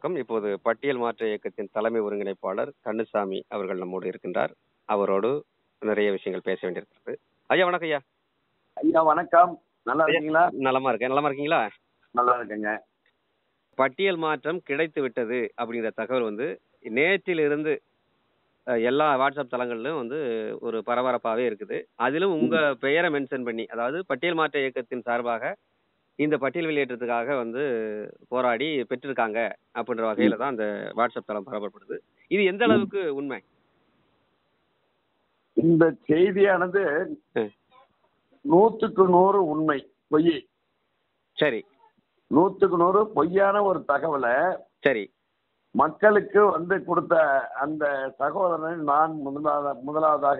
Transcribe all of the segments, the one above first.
வணக்கம் இப்போது பட்டியல் மாற்ற இயக்கத்தின் தலைமை ஒருங்கிணைப்பாளர் கண்ணுசாமி அவர்கள் நம்மோடு இருக்கின்றார் அவரோடு நிறைய விஷயங்கள் பேச வேண்டியிருக்கிறது ஐயா வணக்கம் ஐயா ஐயா வணக்கம் நல்லா இருக்கீங்களா நலமா இருக்கேன் நலமா இருக்கீங்களா நல்லா இருக்கேங்க பட்டியல் மாற்றம் கிடைத்து விட்டது அப்படிங்கிற தகவல் வந்து நேற்றிலிருந்து அஹ், எல்லா வாட்ஸ்அப் தளங்களிலும் வந்து ஒரு பரபரப்பாகவே இருக்குது அதிலும் உங்க பெயரை மென்ஷன் பண்ணி அதாவது பட்டியல் மாற்ற இயக்கத்தின் சார்பாக இந்த பட்டியல் வெளியேற்றத்துக்காக வந்து போராடி பெற்றிருக்காங்க அப்படின்ற வகையில தான் அந்த வாட்ஸ்அப் தளம் பரப்பப்படுது இது எந்த அளவுக்கு உண்மை இந்த செய்தியானது ம். நூத்துக்கு நூறு உண்மை பொய் சரி நூத்துக்கு நூறு பொய்யான ஒரு தகவலை சரி மக்களுக்கு வந்து கொடுத்த அந்த சகோதரனை நான் முதலாத முதலாவதாக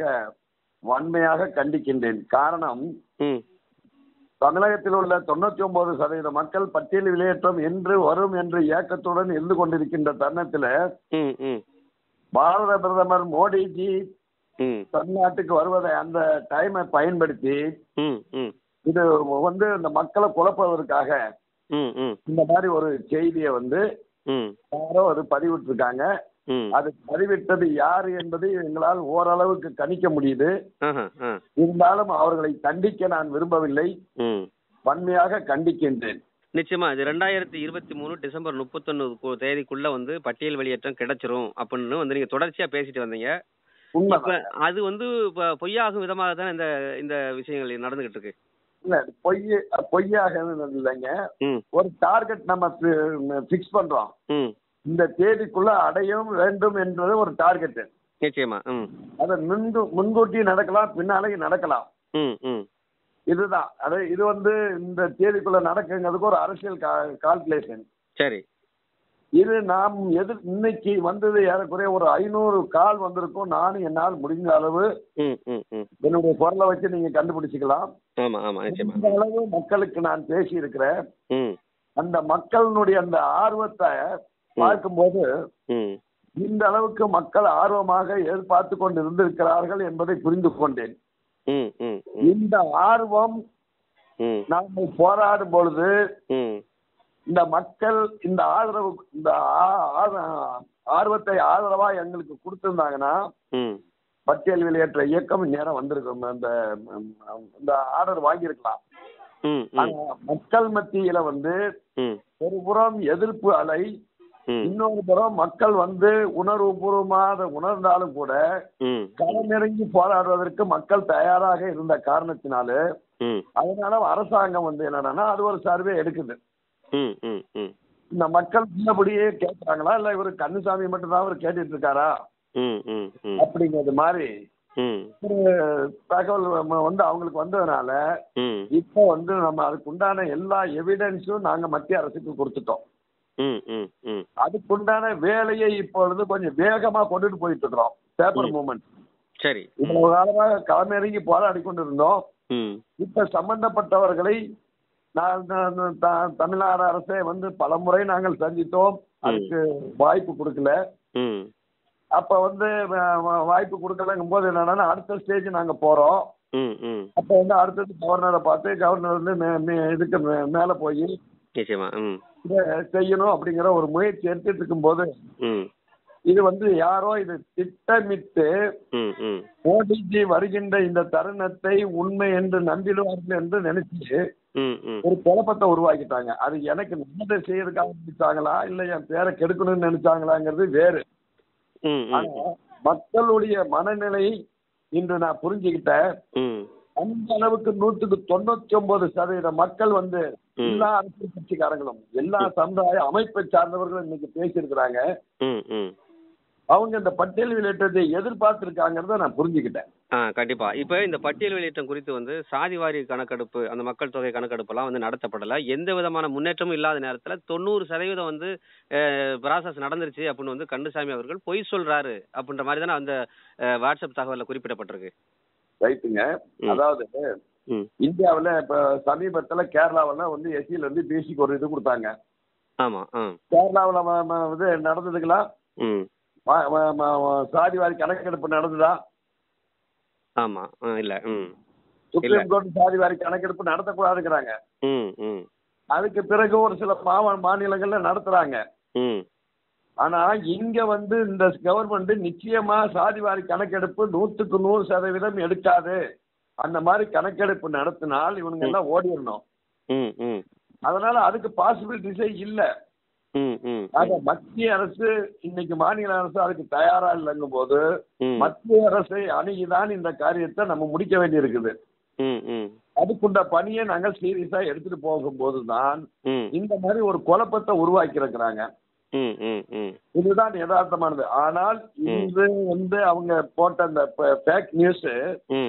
வன்மையாக கண்டிக்கின்றேன் காரணம் ம் தமிழகத்தில் உள்ள தொண்ணூத்தி ஒன்பது சதவீத மக்கள் பட்டியல் வெளியேற்றம் என்று வரும் என்று ஏக்கத்துடன் இருந்து கொண்டிருக்கின்ற தருணத்தில் ம் ம் பாரத பிரதமர் மோடிஜி ம் தமிழ்நாட்டுக்கு வருவதை அந்த டைமை பயன்படுத்தி ம் ம் இது வந்து இந்த மக்களை குழப்பதற்காக ம் ம் இந்த மாதிரி ஒரு செய்தியை வந்து ம் யாரோ அது பதிவிட்டிருக்காங்க ம் அது பதிவிட்டது யார் என்பது எங்களால் ஓரளவுக்கு கணிக்க முடியுது ஆஹா, ஆ இருந்தாலும் அவர்களை தண்டிக்க நான் விரும்பவில்லை ம் வன்மையாக கண்டிக்கின்றேன் நிச்சயமா இது ரெண்டாயிரத்தி இருபத்தி மூணு டிசம்பர் முப்பத்தொன்னு கு- தேதிக்குள்ள வந்து பட்டியல் வெளியேற்றம் கிடைச்சிரும் அப்படின்னு வந்து நீங்க தொடர்ச்சியா பேசிட்டு வந்தீங்க இப்ப உண்மைதான் அது வந்து இப்ப பொய்யாகும் விதமாக தானே இந்த இந்த விஷயங்கள் நடந்துகிட்டு இருக்கு இல்ல பொய் பொய்யாக இல்லைங்க ம் ஒரு டார்கெட் நம்ம ஃபிக்ஸ் பண்றோம் ம் இந்த தேதிக்குள்ள அடையும் வேண்டும் என்பது ஒரு டார்கெட் நிச்சயமா ம் அது முன்பு முன்கூட்டி நடக்கலாம் பின்னாலேயும் நடக்கலாம் ம் ம் இதுதான் அது இது வந்து இந்த தேதிக்குள்ள நடக்குங்கிறதுக்கு ஒரு அரசியல் கால்குலேஷன் சரி இது நாம் எதிர் இன்னைக்கு வந்தது ஏறக்குறைய ஒரு ஐநூறு கால் வந்திருக்கும் நானும் என்னால் முடிஞ்ச அளவு ம் ம் ம் என்னுடைய குரலை வச்சு நீங்க கண்டுபிடிச்சிக்கலாம் ஆமா ஆமா நிச்சயமா இந்த அளவு மக்களுக்கு நான் பேசி இருக்கிறேன் ம் அந்த மக்களினுடைய அந்த ஆர்வத்தை பார்க்கும்போது ம் இந்த அளவுக்கு மக்கள் ஆர்வமாக எதிர்பார்த்து கொண்டு இருந்திருக்கிறார்கள் என்பதை புரிந்து கொண்டேன் ம் ம் ம் இந்த ஆர்வம் ம் நாங்கள் போராடும் பொழுது ம் இந்த மக்கள் இந்த ஆதரவு இந்த ஆ- ஆ- ஆர்வத்தை ஆதரவா எங்களுக்கு கொடுத்திருந்தாங்கன்னா ம் பட்டியல் வெளியேற்ற இயக்கம் நேரம் வந்திருக்கும் இந்த இந்த ஆர்டர் வாங்கியிருக்கலாம் ம் ம் ஆனா மக்கள் மத்தியில வந்து ம் ஒரு புறம் எதிர்ப்பு அலை ம் இன்னொரு புறம் மக்கள் வந்து உணர்வுபூர்வமாக அதை உணர்ந்தாலும் கூட ம் களமிறங்கி போராடுவதற்கு மக்கள் தயாராக இருந்த காரணத்தினால ம் அதனால அரசாங்கம் வந்து என்னன்னா அது ஒரு சர்வே எடுக்குது ம் ம் ம் இந்த மக்கள் உள்ளபடியே கேட்கறாங்களா இல்ல இவர் கண்ணுசாமி மட்டும்தான் அவர் கேட்டுட்டு இருக்காரா ம் ம் ம் அப்படிங்கிறது மாதிரி ம் ஒரு தகவல் வ- வந்து அவங்களுக்கு வந்ததுனால ம் இப்போ வந்து நம்ம அதுக்கு உண்டான எல்லா எவிடன்ஸும் நாங்க மத்திய அரசுக்கு கொடுத்துட்டோம் ம் ம் ம் அதுக்குண்டான வேலையை இப்பொழுது கொஞ்சம் வேகமா கொண்டுட்டு போயிட்டு இருக்கிறோம் பேப்பர் ம். மூவ்மெண்ட் சரி இவ்வளவு காலமாக களமிறங்கி போராடி கொண்டு இருந்தோம் ம் இப்ப சம்பந்தப்பட்டவர்களை நான் நான் த- தமிழ்நாடு அரசை வந்து பலமுறை நாங்கள் சந்தித்தோம் அதுக்கு வாய்ப்பு கொடுக்கல ம் அப்ப வந்து வ- வ- வாய்ப்பு கொடுக்கலங்கும் போது என்னன்னா அடுத்த ஸ்டேஜ் நாங்க போறோம் ம் ம் அப்ப வந்து அடுத்தது கவர்னரை பார்த்து கவர்னர் வந்து மே- மே- இதுக்கு மே- மேல போய் நிச்சயமா ம் இதை செய்யணும் அப்படிங்கிற ஒரு முயற்சி எடுத்துட்டு இருக்கும்போது ம் இது வந்து யாரோ இது திட்டமிட்டு ம் ம் மோடிஜி வருகின்ற இந்த தருணத்தை உண்மை என்று நம்பிடுவார்கள் என்று நினைச்சு ம் ம் ஒரு குழப்பத்தை உருவாக்கிட்டாங்க அது எனக்கு நல்லதை செய்யறதுக்காக நினைச்சாங்களா இல்ல என் பேரை கெடுக்கணும்னு நினைச்சாங்களாங்கிறது வேறு ம் ம் ஆனா மக்களுடைய மனநிலை இன்று நான் புரிஞ்சுக்கிட்டேன் ம் அந்த அளவுக்கு நூற்றுக்கு தொண்ணூத்தி ஒன்பது சதவீத மக்கள் வந்து ம். எல்லா அரசியல் கட்சிக்காரங்களும் எல்லா சமுதாய அமைப்பை சார்ந்தவர்களும் இன்னைக்கு பேசியிருக்கிறாங்க ம் ம் அவங்க இந்த பட்டியல் வெளியேற்றத்தை எதிர்பார்த்திருக்காங்கிறத நான் புரிஞ்சுக்கிட்டேன் ஆ கண்டிப்பா இப்ப இந்த பட்டியல் வெளியேற்றம் குறித்து வந்து சாதிவாரி கணக்கெடுப்பு அந்த மக்கள் தொகை கணக்கெடுப்பெல்லாம் வந்து நடத்தப்படல எந்த விதமான முன்னேற்றமும் இல்லாத நேரத்துல தொண்ணூறு சதவீதம் வந்து ப்ராசஸ் நடந்துருச்சு அப்படின்னு வந்து கண்டுசாமி அவர்கள் பொய் சொல்றாரு அப்படின்ற மாதிரி தானே அந்த அஹ், வாட்ஸ்அப் தகவல்ல குறிப்பிடப்பட்டிருக்கு ரைட்டுங்க ம். அதாவது ம் இந்தியாவுல இப்ப சமீபத்துல கேரளாவுல வந்து எஸ்சில இருந்து பேசிக் ஒரு இது கொடுத்தாங்க ஆமா ஆ கேரளாவுல ம- ம- இது நடந்ததுங்களா ம் ம- ம- ம- சாதி வாரி கணக்கெடுப்பு நடந்ததா ஆமா ஆ, இல்ல ம் சுப்ரீம் கோர்ட் சாதி வாரி கணக்கெடுப்பு நடத்தக்கூடாதுங்கிறாங்க ம் ம் அதுக்கு பிறகு ஒரு சில மாவ மாநிலங்கள்ல நடத்துறாங்க ம் ஆனா இங்க வந்து இந்த கவர்மெண்ட் நிச்சயமா சாதிவாரி கணக்கெடுப்பு நூத்துக்கு நூறு சதவீதம் எடுக்காது அந்த மாதிரி கணக்கெடுப்பு நடத்தினால் இவனுங்க எல்லாம் ஓடிடணும் ம் ம் அதனால அதுக்கு பாசிபிலிட்டிஸே இல்ல ம் ம் ஆக மத்திய அரசு இன்னைக்கு மாநில அரசு அதுக்கு தயாரா இல்லைங்கும் போது ம் மத்திய அரசை அணுகிதான் இந்த காரியத்தை நம்ம முடிக்க வேண்டியிருக்குது ம் ம் அதுக்குண்ட பணியை நாங்க சீரியஸா எடுத்துட்டு போகும்போது தான் ம் இந்த மாதிரி ஒரு குழப்பத்தை உருவாக்கி இருக்கிறாங்க ம் ம் ம் இதுதான் யதார்த்தமானது ஆனால் இது வந்து அவங்க போட்ட அந்த ஃபேக் நியூஸ் ம்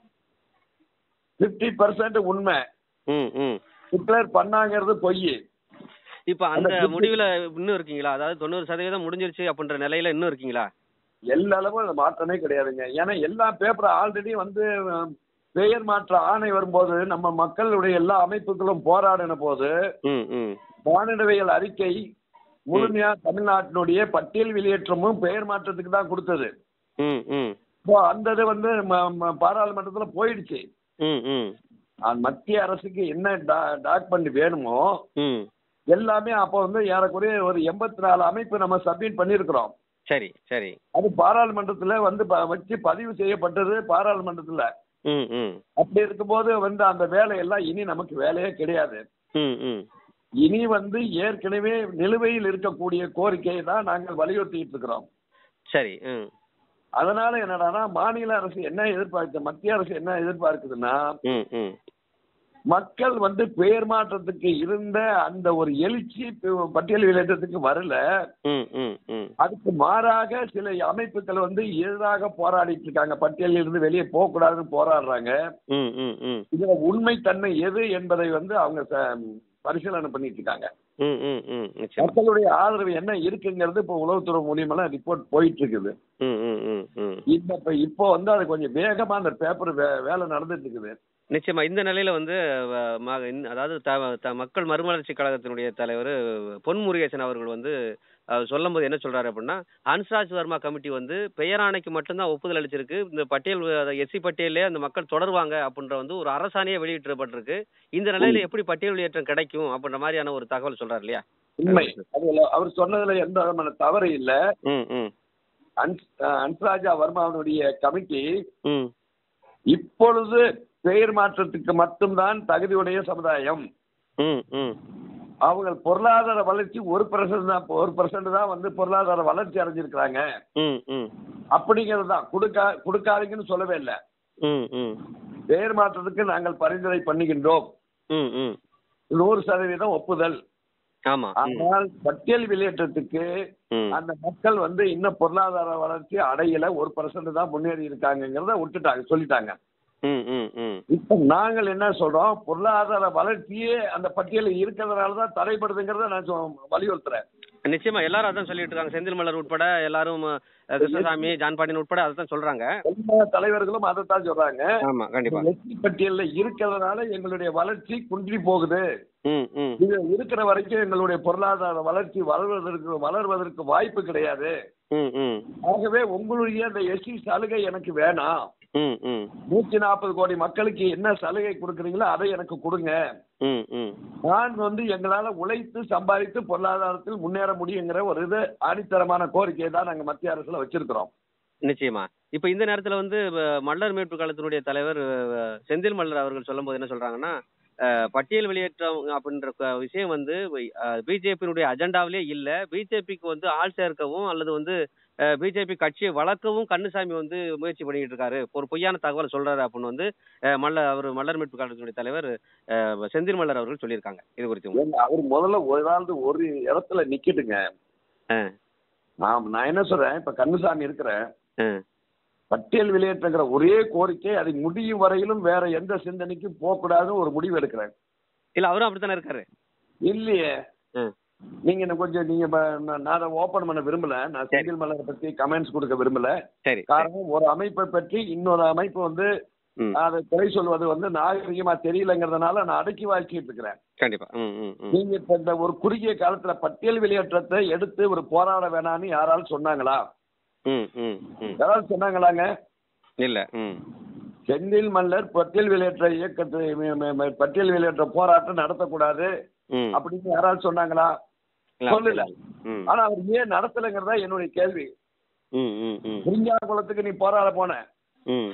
பிப்டி பர்சன்ட் உண்மை ம் ம் டிக்ளேர் பண்ணாங்கிறது பொய் இப்போ அந்த அந்த fifty- முடிவுல இன்னும் இருக்கீங்களா அதாவது தொண்ணூறு சதவீதம் முடிஞ்சிருச்சு அப்படின்ற நிலையில இன்னும் இருக்கீங்களா எல்லா அளவும் அது மாற்றமே கிடையாதுங்க ஏன்னா எல்லா பேப்பரும் ஆல்ரெடி வந்து அஹ், பெயர் மாற்ற ஆணை வரும்போது நம்ம மக்களுடைய எல்லா அமைப்புகளும் போராடின போது ம் ம் வானிடவியல் அறிக்கை முழுமையா தமிழ்நாட்டினுடைய பட்டியல் வெளியேற்றமும் பெயர் மாற்றத்துக்கு தான் கொடுத்தது ம் ம் இப்போ அந்த இது வந்து ம- ம- பாராளுமன்றத்துல போயிடுச்சு ம் ம் ஆ, மத்திய அரசுக்கு என்ன டாக்குமெண்ட் வேணுமோ ம் எல்லாமே அப்போ வந்து ஏறக்குறைய ஒரு எண்பத்தி நாலு அமைப்பு நம்ம சப்மிட் பண்ணியிருக்கிறோம் சரி சரி அது பாராளுமன்றத்துல வந்து ப- வச்சு பதிவு செய்யப்பட்டது பாராளுமன்றத்துல ம் ம் அப்படி இருக்கும்போது வந்து அந்த வேலையெல்லாம் இனி நமக்கு வேலையே கிடையாது ம் ம் இனி வந்து ஏற்கனவே நிலுவையில் இருக்கக்கூடிய கோரிக்கையை தான் நாங்கள் வலியுறுத்திட்டு இருக்கிறோம் சரி ம் அதனால என்னடான்னா மாநில அரசு என்ன எதிர்பார்க்கு மத்திய அரசு என்ன எதிர்பார்க்குதுன்னா ம் ம் மக்கள் வந்து பெயர் மாற்றத்துக்கு இருந்த அந்த ஒரு எழுச்சி ப- பட்டியல் வெளியேற்றத்துக்கு வரல ம் ம் ம் அதுக்கு மாறாக சில அமைப்புகள் வந்து எதிராக போராடிட்டு இருக்காங்க பட்டியலில் இருந்து வெளியே போகக்கூடாதுன்னு போராடுறாங்க ம் ம் ம் இதுல உண்மைத்தன்மை எது என்பதை வந்து அவங்க ச- பரிசீலனை பண்ணிட்டு இருக்காங்க ம் ம் ம் நிச்சயமா மக்களுடைய ஆதரவு என்ன இருக்குங்கிறது இப்போ உளவுத்துறை மூலியமெல்லாம் ரிப்போர்ட் போயிட்டு இருக்குது ம் ம் ம் ம் இந்த இப்ப இப்போ வந்து அது கொஞ்சம் வேகமா அந்த பேப்பர் வேலை நடந்துட்டு இருக்குது நிச்சயமா இந்த நிலையில வந்து வ- ம- இந்த- அதாவது த- த- மக்கள் மறுமலர்ச்சி கழகத்தினுடைய தலைவர் பொன் முருகேசன் அவர்கள் வந்து அஹ், சொல்லும்போது என்ன சொல்றாரு அப்படின்னா ஹன்ஸ்ராஜ் வர்மா கமிட்டி வந்து பெயராணைக்கு மட்டும்தான் ஒப்புதல் அளிச்சிருக்கு இந்த பட்டியல் எஸ்சி பட்டியலே அந்த மக்கள் தொடருவாங்க அப்படின்ற வந்து ஒரு அரசாணையே வெளியிட்டிருப்பட்டிருக்கு இந்த நிலையில எப்படி பட்டியல் வெளியேற்றம் கிடைக்கும் அப்படின்ற மாதிரியான ஒரு தகவல் சொல்றாரு இல்லையா உண்மை அதுல அவர் சொன்னதுல எந்த விதமான தவறு இல்ல ம் ம் அன்ஸ் அன்ஸ்ராஜா வர்மாவுடைய கமிட்டி ம் இப்பொழுது பெயர் மாற்றத்துக்கு மட்டும்தான் தகுதியுடைய சமுதாயம் ம் ம் அவங்க பொருளாதார வளர்ச்சி ஒரு பர்சன்ட் தான் ஒரு பர்சன்ட் தான் வந்து பொருளாதார வளர்ச்சி அடைஞ்சிருக்கிறாங்க ம் ம் அப்படிங்கிறது தான் கொடுக்கா கொடுக்காதீங்கன்னு சொல்லவே இல்லை ம் ம் பெயர் மாற்றத்துக்கு நாங்கள் பரிந்துரை பண்ணுகின்றோம் ம் ம் நூறு சதவீதம் ஒப்புதல் ஆமா ம் ஆனால் பட்டியல் வெளியேற்றத்துக்கு ம் அந்த மக்கள் வந்து இன்னும் பொருளாதார வளர்ச்சி அடையல ஒரு பர்சன்ட் தான் முன்னேறி இருக்காங்கங்கிறத விட்டுட்டாங்க சொல்லிட்டாங்க ம் ம் ம் இப்ப நாங்கள் என்ன சொல்றோம் பொருளாதார வளர்ச்சியே அந்த பட்டியலில் இருக்கிறதுனால தான் தடைப்படுதுங்கிறத நான் சொ- வலியுறுத்துறேன் நிச்சயமா எல்லாரும் அதான் சொல்லிட்டு இருக்காங்க செந்தில் மலர் உட்பட எல்லாரும் அஹ், கிருஷ்ணசாமி ஜான் பாண்டியன் உட்பட அதான் சொல்றாங்க எல்லா தலைவர்களும் அதைத்தான் சொல்றாங்க ஆமா கண்டிப்பா எஸ்சி பட்டியல்ல இருக்கிறதுனால எங்களுடைய வளர்ச்சி குன்றி போகுது ம் ம் இது இருக்கிற வரைக்கும் எங்களுடைய பொருளாதார வளர்ச்சி வளர்வதற்கு வளர்வதற்கு வாய்ப்பு கிடையாது ம் ம் ஆகவே உங்களுடைய அந்த எஸ்சி சலுகை எனக்கு வேணாம் ம் ம் நூத்தி நாற்பது கோடி மக்களுக்கு என்ன சலுகை கொடுக்குறீங்களோ அதை எனக்கு கொடுங்க ம் ம் நான் வந்து எங்களால உழைத்து சம்பாதித்து பொருளாதாரத்தில் முன்னேற முடியுங்கிற ஒரு இது அடித்தரமான கோரிக்கையை தான் நாங்க மத்திய அரசுல வச்சிருக்கிறோம் நிச்சயமா இப்ப இந்த நேரத்துல வந்து அஹ், மல்லர் மீட்பு காலத்தினுடைய தலைவர் அஹ், செந்தில் மல்லர் அவர்கள் சொல்லும்போது என்ன சொல்றாங்கன்னா அஹ், பட்டியல் வெளியேற்றம் அப்படின்ற க- விஷயம் வந்து பிஜேபியினுடைய அஜெண்டாவிலே இல்ல பிஜேபிக்கு வந்து ஆள் சேர்க்கவும் அல்லது வந்து பிஜேபி கட்சியை வளர்க்கவும் கண்ணுசாமி வந்து முயற்சி பண்ணிட்டு இருக்காரு ஒரு பொய்யான தகவல் சொல்றாரு அப்படின்னு வந்து அஹ், மல்ல அவர் மல்லர் மீட்பு காலத்தினுடைய தலைவர் அஹ், செந்தில் மல்லர் அவர்கள் சொல்லியிருக்காங்க இது குறித்து ஏங்க, அவர் முதல்ல ஒரு நாள் ஒரு இடத்துல நிக்கட்டுங்க ஆ. ஆம் நான் என்ன சொல்றேன் இப்ப கண்ணுசாமி இருக்கிறேன் ஆ. பட்டியல் வெளியேற்றங்கிற ஒரே கோரிக்கை அதை முடியும் வரையிலும் வேற எந்த சிந்தனைக்கும் போகக்கூடாதுன்னு ஒரு முடிவு எடுக்கிறேன் இல்ல அவரும் அப்படித்தானே இருக்காரு இல்லையே ஆ. நீங்க இன்னும் கொஞ்சம் நீங்க ப- நான் நான் அதை ஓபன் பண்ண விரும்பல நான் சரி. செந்தில் மலரை பத்தி கமெண்ட்ஸ் கொடுக்க விரும்பல சரி சரி. காரணம் ஒரு அமைப்பை பற்றி இன்னொரு அமைப்பு வந்து ம் அதை குறை சொல்வது வந்து நாகரிகமா தெரியலங்கிறதுனால நான் அடக்கி வாய்ச்சிட்டு இருக்கிறேன் கண்டிப்பா ம் ம் ம் நீங்க இப்ப இந்த ஒரு குறுகிய காலத்துல பட்டியல் வெளியேற்றத்தை எடுத்து ஒரு போராட வேணாம்னு யாராலும் சொன்னாங்களா ம் ம் ம் யாராவது சொன்னாங்களாங்க இல்ல ம் செந்தில் மல்லர் பட்டியல் வெளியேற்ற இயக்கத்தை ம- ம- ம- பட்டியல் வெளியேற்ற போராட்டம் நடத்தக்கூடாது ம் அப்படின்னு யாராவது சொன்னாங்களா இல்ல, சொல்லல ம் ஆனா அவர் ஏன் நடத்தலைங்கிறதா என்னுடைய கேள்வி ம் ம் ம் குறிஞ்சான குளத்துக்கு நீ போராட போன ம்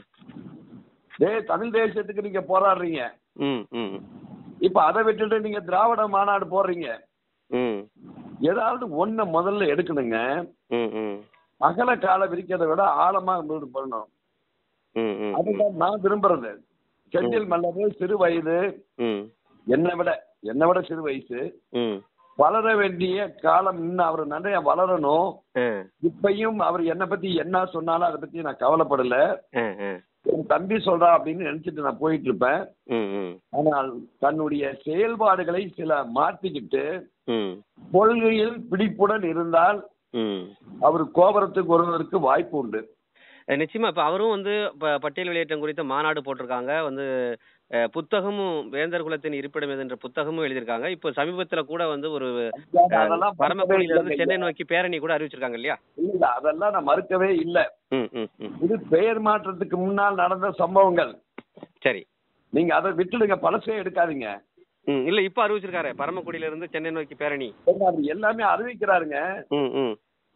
டேய் தமிழ் தேசத்துக்கு நீங்க போராடுறீங்க ம் ம் இப்ப அதை விட்டுட்டு நீங்க திராவிட மாநாடு போடுறீங்க ம் ஏதாவது ஒண்ண முதல்ல எடுக்கணுங்க ம் ம் அகல கால விரிக்கிறத விட ஆழமா இது பண்ணணும் ம் ம் அதுதான் நான் விரும்புறது செந்தில் மல்லரு சிறு வயது ம் என்னை விட என்னை விட சிறு வயசு ம் வளர வேண்டிய காலம் இன்னும் அவர் நிறைய வளரணும் ஆ இப்பயும் அவர் என்னை பத்தி என்ன சொன்னாலும் அதை பத்தி நான் கவலைப்படல ஆ ஆ என் தம்பி சொல்றா அப்படின்னு நினைச்சிட்டு நான் போயிட்டு இருப்பேன் ம் ம் ஆனால் தன்னுடைய செயல்பாடுகளை சில மாற்றிக்கிட்டு ம் கொள்கையில் பிடிப்புடன் இருந்தால் ம் அவர் கோபுரத்துக்கு வருவதற்கு வாய்ப்பு உண்டு அஹ் நிச்சயமா இப்ப அவரும் வந்து இப்ப பட்டியல் வெளியேற்றம் குறித்த மாநாடு போட்டிருக்காங்க வந்து அஹ், புத்தகமும் வேந்தர் குலத்தின் இருப்பிடம் எது என்ற புத்தகமும் எழுதியிருக்காங்க இப்போ சமீபத்துல கூட வந்து ஒரு அஹ், அதெல்லாம் பரமக்குடியில இருந்து மறுக்கவே சென்னை இல்லை. நோக்கி பேரணி கூட அறிவிச்சிருக்காங்க இல்லையா இல்ல அதெல்லாம் நான் மறுக்கவே இல்லை ம் ம் ம் இது பெயர் மாற்றத்துக்கு முன்னால் நடந்த சம்பவங்கள் சரி நீங்க அதை விட்டுடுங்க பழசே எடுக்காதீங்க ம் இல்ல இப்போ அறிவிச்சிருக்காரு பரமக்குடியில இருந்து சென்னை நோக்கி பேரணி ஏன்னா, அவர் எல்லாமே அறிவிக்கிறாருங்க ம் ம்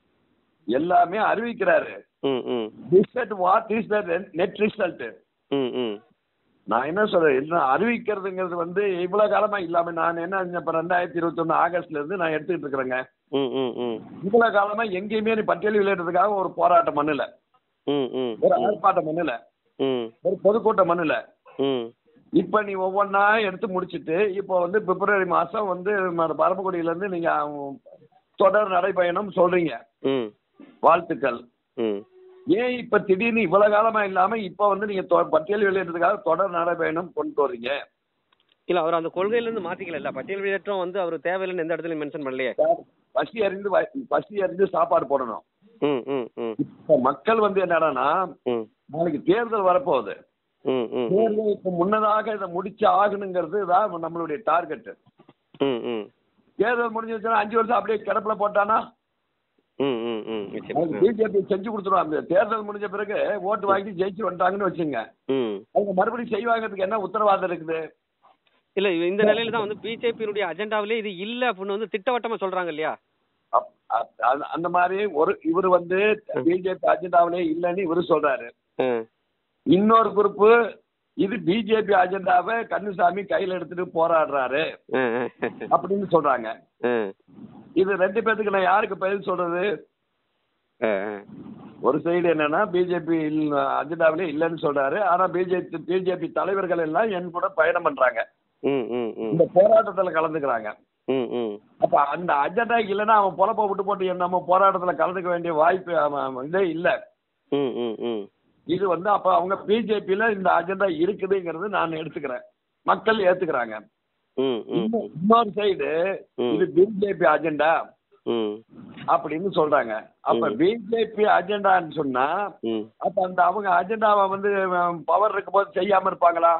எல்லாமே அறிவிக்கிறாரு ம் ம் result what is the net result ம் ம் நான் என்ன சொல்றேன் என்ன அறிவிக்கிறதுங்கிறது வந்து இவ்வளவு காலமா இல்லாம நான் என்ன இப்ப ரெண்டாயிரத்தி இருபத்தி ஒண்ணு ஆகஸ்ட்ல இருந்து நான் எடுத்துக்கிட்டு இருக்கிறேங்க ம் ம் ம் இவ்வளவு காலமா எங்கேயுமே நீ பட்டியல் விளையாடுறதுக்காக ஒரு போராட்டம் பண்ணல ம் ம் ஒரு ஆர்ப்பாட்டம் பண்ணல ம் ஒரு பொதுக்கூட்டம் பண்ணல ம் இப்ப நீ ஒவ்வொன்றா எடுத்து முடிச்சிட்டு இப்போ வந்து பிப்ரவரி மாசம் வந்து ம- பரமக்குடியில இருந்து நீங்க அஹ், தொடர் நடைபயணம் சொல்றீங்க ம் வாழ்த்துக்கள் ம் ஏன் இப்ப திடீர்னு இவ்வளவு காலமா இல்லாம இப்ப வந்து நீங்க தொ- பட்டியல் வெளியிடுறதுக்காக தொடர் நடைபயணம் கொண்டு வர்றீங்க இல்ல அவர் அந்த கொள்கையில இருந்து மாத்திக்கல இல்ல பட்டியல் வெளியேற்றம் வந்து அவர் தேவையில்லைன்னு எந்த இடத்துலயும் மென்ஷன் பண்ணலையே சார், பசி அறிந்து வ- பசி அறிந்து சாப்பாடு போடணும் ம் ம் ம் இப்ப மக்கள் வந்து என்னடான்னா ம் நாளைக்கு தேர்தல் வரப்போகுது ம் ம் ம் தேர்தலுக்கு முன்னதாக இதை முடிச்சு ஆகணுங்கிறது தான் நம்மளுடைய டார்கெட் ம் ம் தேர்தல் முடிஞ்சிருச்சுன்னா அஞ்சு வருஷம் அப்படியே கிடப்புல போட்டானா ம் ம் ம் நிச்சயமா அவங்க பிஜேபி செஞ்சு கொடுத்துருவாங்க தேர்தல் முடிஞ்ச பிறகு ஓட்டு வாங்கி ஜெயிச்சு வந்துட்டாங்கன்னு வச்சுங்க ம் அவங்க மறுபடியும் செய்வாங்கிறதுக்கு என்ன உத்தரவாதம் இருக்குது இல்ல இந்த நிலையில தான் வந்து பிஜேபியினுடைய அஜெண்டாவிலே இது இல்ல அப்படின்னு வந்து திட்டவட்டமா சொல்றாங்க இல்லையா அப்- அ- அந்த- அந்த மாதிரி ஒரு இவர் வந்து பிஜேபி அஜெண்டாவிலே இல்லைன்னு இவரு சொல்றாரு ம் இன்னொரு குரூப் இது பிஜேபி அஜெண்டாவை கன்னுசாமி கையில எடுத்துட்டு போராடுறாரு ம், ம், அப்படின்னு சொல்றாங்க ம், இது ரெண்டு பேத்துக்கு நான் யாருக்கு பதில் சொல்றது ம், ம். ஒரு சைடு என்னன்னா பிஜேபி அஜெண்டாவிலே இல்லைன்னு சொல்றாரு ஆனா பிஜேபி பிஜேபி தலைவர்கள் எல்லாம் என் கூட பயணம் பண்றாங்க ம், ம், ம். இந்த போராட்டத்துல கலந்துக்கிறாங்க ம், ம். அப்ப அந்த அஜெண்டா இல்லைன்னா அவன் பொழப்ப விட்டு போட்டு நம்ம போராட்டத்துல கலந்துக்க வேண்டிய வாய்ப்பு அவன் இதே இல்ல ம், ம், ம். இது வந்து அப்ப அவங்க பிஜேபியில இந்த அஜெண்டா இருக்குதுங்கிறது நான் எடுத்துக்கிறேன் மக்கள் ஏத்துக்கிறாங்க ம், ம், இன்னொ- இன்னொரு சைடு ம். இது பிஜேபி அஜெண்டா ம், அப்படின்னு சொல்றாங்க அப்ப ம். பிஜேபி அஜெண்டான்னு சொன்னா ம், அப்ப அந்த அவங்க அஜெண்டாவை வந்து பவர் இருக்கும்போது செய்யாம இருப்பாங்களா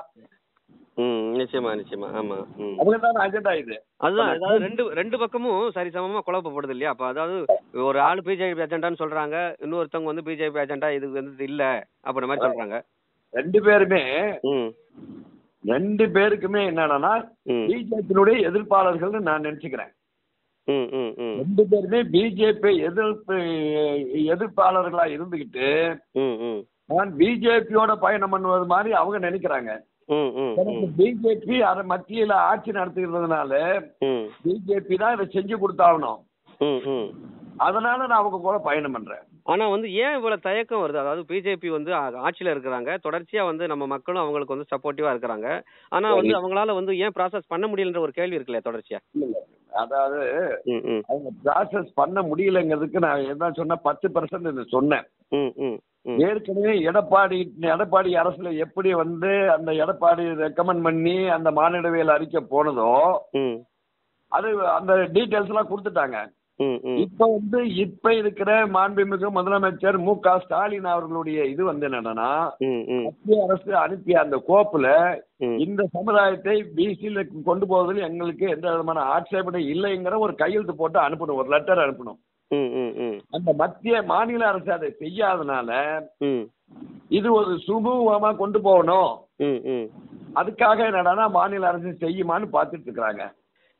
ம். நிச்சயமா நிச்சயமா ஆமா ம். அவங்க தானே அஜெண்டா இது அதுதான் அதாவது ரெண்டு ரெண்டு பக்கமும் சரிசமமா குழப்பப்படுது இல்லையா அப்ப அதாவது ஒரு ஆள் பிஜேபி அஜெண்டான்னு சொல்றாங்க இன்னொருத்தவங்க வந்து பிஜேபி அஜெண்டா இது வந்து இல்ல அப்படின்ற மாதிரி சொல்றாங்க ரெண்டு பேருமே ம் ரெண்டு பேருக்குமே என்னன்னா ம் பிஜேபியினுடைய எதிர்ப்பாளர்கள்னு நான் நினைச்சுக்கிறேன் ம் ம் ம் ரெண்டு பேருமே பிஜேபி எதிர்ப்பு எதிர்ப்பாளர்களா இருந்துகிட்டு ம் ம் நான் பிஜேபியோட பயணம் பண்ணுவது மாதிரி அவங்க நினைக்கிறாங்க ம் ம் எனக்கு பிஜேபி அதை மத்தியில ஆட்சி நடத்துகிறதுனால ம் பிஜேபி தான் இதை செஞ்சு கொடுத்தாகணும் ம் ம் அதனால நான் அவங்க கூட பயணம் பண்றேன் ஆனா வந்து ஏன் இவ்வளவு தயக்கம் வருது அதாவது பிஜேபி வந்து ஆ- ஆட்சியில இருக்கிறாங்க தொடர்ச்சியா வந்து நம்ம மக்களும் அவங்களுக்கு வந்து சப்போர்ட்டிவா இருக்கிறாங்க ஆனா வந்து அவங்களால வந்து ஏன் ப்ராசஸ் பண்ண முடியலன்ற ஒரு கேள்வி இருக்குல்ல தொடர்ச்சியா இல்ல, இல்ல. அதாவது ம் ம் அவங்க ப்ராசஸ் பண்ண முடியலங்கிறதுக்கு நான் என்ன சொன்னேன் பத்து பர்சன்ட் சொன்னேன் ம் ம் ம் ஏற்கனவே எடப்பாடி எடப்பாடி அரசுல எப்படி வந்து அந்த எடப்பாடி ரெக்கமெண்ட் பண்ணி அந்த மாநிலவியல் அறிக்கை போனதோ ம் அது அந்த டீட்டெயில்ஸ் எல்லாம் கொடுத்துட்டாங்க ம் ம் இப்ப வந்து இப்ப இருக்கிற மாண்புமிகு முதலமைச்சர் மு க ஸ்டாலின் அவர்களுடைய இது வந்து என்னன்னா ம் ம் மத்திய அரசு அனுப்பிய அந்த கோப்புல ம் இந்த சமுதாயத்தை பிசியில கொண்டு போவதில் எங்களுக்கு எந்த விதமான ஆட்சேபனை இல்லைங்கிற ஒரு கையெழுத்து போட்டு அனுப்பணும் ஒரு லெட்டர் அனுப்பணும் ம் ம் ம் அந்த மத்திய மாநில அரசு அதை செய்யாதனால ம் இது ஒரு சுமூகமா கொண்டு போகணும் ம் ம் அதுக்காக என்னடான்னா மாநில அரசு செய்யுமான்னு பார்த்துட்டு இருக்கிறாங்க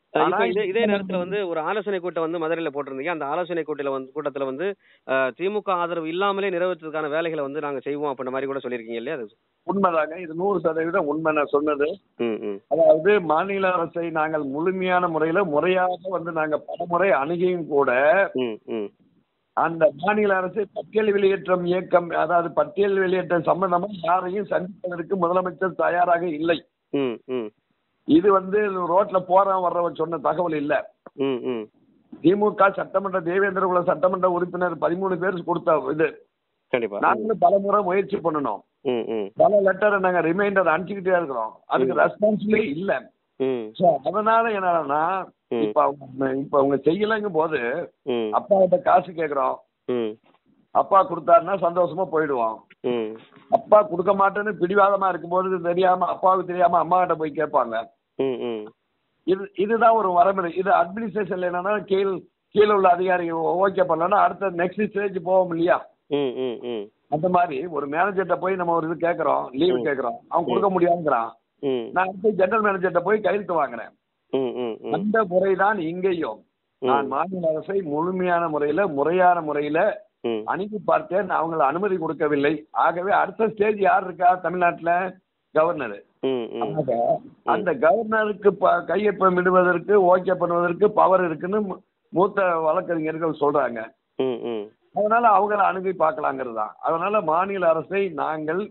அஹ் ஆனா இப்ப இதே இதே இப்ப நேரத்துல வந்து ஒரு ஆலோசனை கூட்டம் வந்து மதுரையில போட்டிருந்தீங்க அந்த ஆலோசனை கூட்டத்துல வந்து கூட்டத்துல வந்து அஹ், திமுக ஆதரவு இல்லாமலே நிறைவேற்றுறதுக்கான வேலைகளை வந்து நாங்க செய்வோம் அப்படின்ற மாதிரி கூட சொல்லியிருக்கீங்க இல்லையா அது உண்மைதாங்க இது நூறு சதவீதம் உண்மை நான் சொன்னது ம் ம் அதாவது மாநில அரசை நாங்கள் முழுமையான முறையில முறையாக வந்து நாங்க பலமுறை அணுகியும் கூட ம் ம் அந்த மாநில அரசு பட்டியல் வெளியேற்றம் இயக்கம் அதாவது பட்டியல் வெளியேற்றம் சம்பந்தமா யாரையும் சந்திப்பதற்கு முதலமைச்சர் தயாராக இல்லை ம் ம் இது வந்து ரோட்ல போறவன் வர்றவன் சொன்ன தகவல் இல்ல ம் ம் திமுக சட்டமன்ற தேவேந்திர குல சட்டமன்ற உறுப்பினர் பதிமூணு பேர் கொடுத்த இது கண்டிப்பா நாங்களும் பல முறை முயற்சி பண்ணணும் ம் ம் பல லெட்டரை நாங்க ரிமைண்டர் அனுப்பிச்சுக்கிட்டே இருக்கிறோம் அதுக்கு ரெஸ்பான்சிபிளே இல்ல ம் ஸோ அதனால என்னன்னா ம். இப்ப அவங்க இப்ப அவங்க செய்யலைங்கும் போது ம் அப்பா கிட்ட காசு கேக்குறோம் ம் அப்பா கொடுத்தாருன்னா சந்தோஷமா போயிடுவோம் ம் அப்பா கொடுக்க மாட்டேன்னு பிடிவாதமா இருக்கும்போது தெரியாம அப்பாவுக்கு தெரியாம அம்மா கிட்ட போய் கேட்பாங்க ம் ம் இது இதுதான் ஒரு வரமுறை இது அட்மினிஸ்ட்ரேஷன்ல என்னன்னா கீழ் கீழே உள்ள அதிகாரி ஓகே பண்ணலன்னா அடுத்த நெக்ஸ்ட் ஸ்டேஜ் போவோம் இல்லையா ம் ம் ம் அந்த மாதிரி ஒரு மேனேஜர்கிட்ட போய் நம்ம ஒரு இது கேட்கறோம் லீவு ம். கேட்கறோம் அவன் கொடுக்க முடியாதுங்கிறான் ம் நான் அடுத்து ஜெனரல் மேனேஜர்கிட்ட போய் கையெழுத்து வாங்குறேன் ம் ம் ம் அந்த முறைதான் இங்கேயும் நான் மாநில அரசை முழுமையான முறையில முறையான முறையில ம் அணுகி பார்த்தேன் அவங்களை அனுமதி கொடுக்கவில்லை ஆகவே அடுத்த ஸ்டேஜ் யார் இருக்கா தமிழ்நாட்டுல கவர்னர் ம் ம் ஆக அந்த கவர்னருக்கு ப- கையொப்பம் இடுவதற்கு ஓகே பண்ணுவதற்கு பவர் இருக்குன்னு மூ- மூத்த வழக்கறிஞர்கள் சொல்றாங்க ம் ம் அதனால அவங்கள அணுகி பார்க்கலாங்கிறது தான் அதனால மாநில அரசை நாங்கள்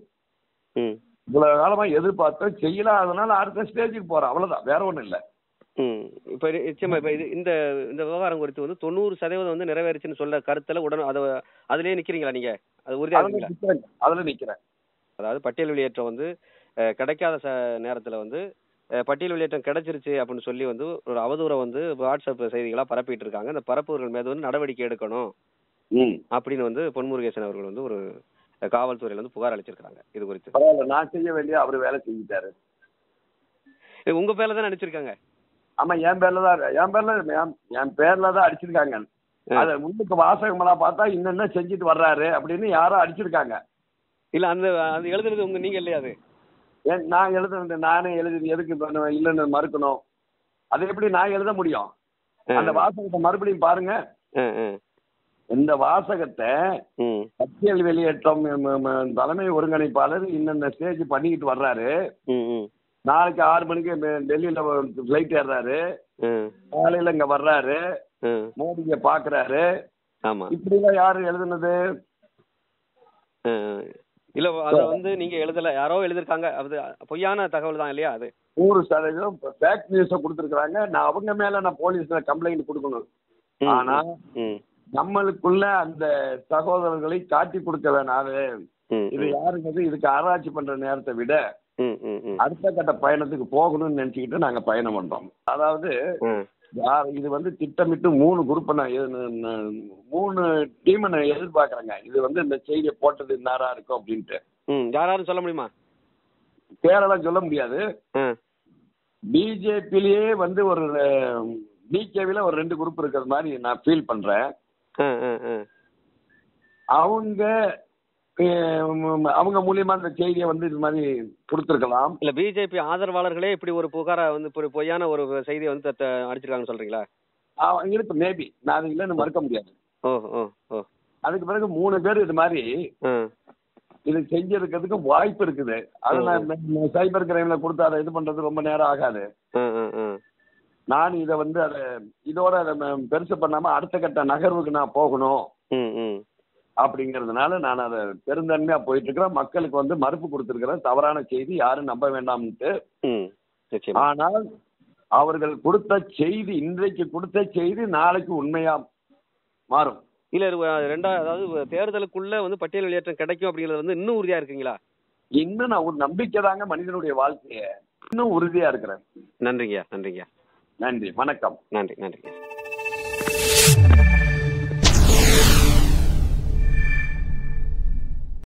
ம் இவ்வளவு காலமா எதிர்பார்த்தோம் செய்யலாம் அதனால அடுத்த ஸ்டேஜுக்கு போறோம் அவ்வளவுதான் வேற ஒண்ணும் இல்ல ம் இப்போ இது- நிச்சயமா இப்போ இது இந்த இந்த விவகாரம் குறித்து வந்து தொண்ணூறு சதவீதம் வந்து நிறைவேறுச்சுன்னு சொல்ல கருத்துல உடனே அதை அதுலயே நிக்கிறீங்களா நீங்க அது உறுதியா அதுல இருக்கீங்களா நிக்கிறேன் அதுல நிக்கிறேன் அதாவது பட்டியல் வெளியேற்றம் வந்து அஹ், கிடைக்காத ச நேரத்துல வந்து அஹ், பட்டியல் வெளியேற்றம் கிடைச்சிருச்சு அப்படின்னு சொல்லி வந்து ஒரு அவதூறை வந்து வாட்ஸ்அப் செய்திகளா பரப்பிட்டு இருக்காங்க அந்த பரப்புவர்கள் மீது வந்து நடவடிக்கை எடுக்கணும் ம் அப்படின்னு வந்து பொன்முருகேசன் அவர்கள் வந்து ஒரு அஹ், காவல்துறையில வந்து புகார் அளிச்சிருக்காங்க இது குறித்து பரவாயில்ல நான் செய்ய வேண்டிய அவர் வேலை செஞ்சுட்டாரு இது உங்க பேர்ல தான் அடிச்சிருக்காங்க ஆமா என் பேர்ல தான் என் பேர்ல என்- என் பேர்ல தான் அடிச்சிருக்காங்க அத முன்னுக்கு வாசகமெல்லாம் பார்த்தா இன்னென்ன செஞ்சுட்டு வர்றாரு அப்படின்னு யாரோ அடிச்சிருக்காங்க இல்ல அந்த அது எழுதுறது உங்க நீங்க இல்லையா அது ஏன் நான் எழுதுனது நானே எழுதி எதுக்கு இப்ப நான் இல்லைன்னு மறுக்கணும் அது எப்படி நான் எழுத முடியும் அந்த வாசகத்தை மறுபடியும் பாருங்க அஹ், அஹ். இந்த வாசகத்தை ம் பட்டியல் வெளியேற்றம் ம- ம- தலைமை ஒருங்கிணைப்பாளர் இன்னென்ன ஸ்டேஜ் பண்ணிக்கிட்டு வர்றாரு ம் ம் நாளைக்கு ஆறு மணிக்கு மெ- டெல்லியில ஃபிளைட் ஏறுறாரு ம் காலையில இங்க வர்றாரு ம் மோடிய பாக்குறாரு ஆமா இப்படிலாம் யாரு எழுதுனது அஹ், இல்ல அத வந்து நீங்க எழுதல யாரோ எழுதிருக்காங்க அது பொய்யான தகவல் தான் இல்லையா அது நூறு சதவீதம் ஃபேக் நியூஸ கொடுத்துருக்காங்க நான் அவங்க மேல நான் போலீஸ்ல கம்ப்ளைண்ட் கொடுக்கணும் ம், ஆனா ம் நம்மளுக்குள்ள அந்த சகோதரர்களை காட்டி கொடுக்க வேணாது ம் இது யாருங்கிறது இதுக்கு ஆராய்ச்சி பண்ற நேரத்தை விட ம் ம் ம் அடுத்த கட்ட பயணத்துக்கு போகணும்னு நினைச்சுக்கிட்டு நாங்க பயணம் பண்றோம் அதாவது ம் யார் இது வந்து திட்டமிட்டு மூணு குரூப் நான் எது- நான் மூணு டீமை நான் எதிர்பார்க்கறேங்க இது வந்து இந்த செய்தியை போட்டது இன்னாரா இருக்கும் அப்படின்ட்டு ம் யாராரும் சொல்ல முடியுமா பேரெல்லாம் சொல்ல முடியாது ம் பிஜேபிலேயே வந்து ஒரு பிகேவில ஒரு ரெண்டு குரூப் இருக்கிற மாதிரி நான் ஃபீல் பண்றேன் ம் ம் ம் அவங்க அஹ், அவங்க மூலியமா அந்த செய்தியை வந்து இது மாதிரி கொடுத்துருக்கலாம் இல்ல பிஜேபி ஆதரவாளர்களே இப்படி ஒரு புகாரா வந்து இப்படி பொய்யான ஒரு செய்தியை வந்து தத்த- அடிச்சிருக்காங்கன்னு சொல்றீங்களா அவ- இருக்கு மேபி நான் அது இல்லைன்னு மறுக்க முடியாது ஓ ஓ ஓ அதுக்கு பிறகு மூணு பேர் இது மாதிரி ம் இது செஞ்சிருக்கிறதுக்கு வாய்ப்பு இருக்குது அதை நான் சைபர் கிரைம்ல கொடுத்து அதை இது பண்றது ரொம்ப நேரம் ஆகாது ம் ம் ம் நான் இதை வந்து அதை இதோட அதை ம- பெருசு பண்ணாம அடுத்த கட்ட நகர்வுக்கு நான் போகணும் ம் ம் அப்படிங்கிறதுனால நான் அதை பெருந்தன்மையா போயிட்டு இருக்கிறேன் மக்களுக்கு வந்து மறுப்பு கொடுத்துருக்கிறேன் தவறான செய்தி யாரும் நம்ப வேண்டாம்னுட்டு ம் நிச்சயமா ஆனால் அவர்கள் கொடுத்த செய்தி இன்றைக்கு கொடுத்த செய்தி நாளைக்கு உண்மையா மாறும் இல்ல இது, அஹ், ரெண்டா அதாவது தேர்தலுக்குள்ள வந்து பட்டியல் வெளியேற்றம் கிடைக்கும் அப்படிங்கிறது வந்து இன்னும் உறுதியா இருக்கீங்களா இன்னும் நான் ஒரு நம்பிக்கை தாங்க மனிதனுடைய வாழ்க்கைய இன்னும் உறுதியா இருக்கிறேன் நன்றிங்கய்யா நன்றிங்கய்யா நன்றி வணக்கம் நன்றி நன்றிங்க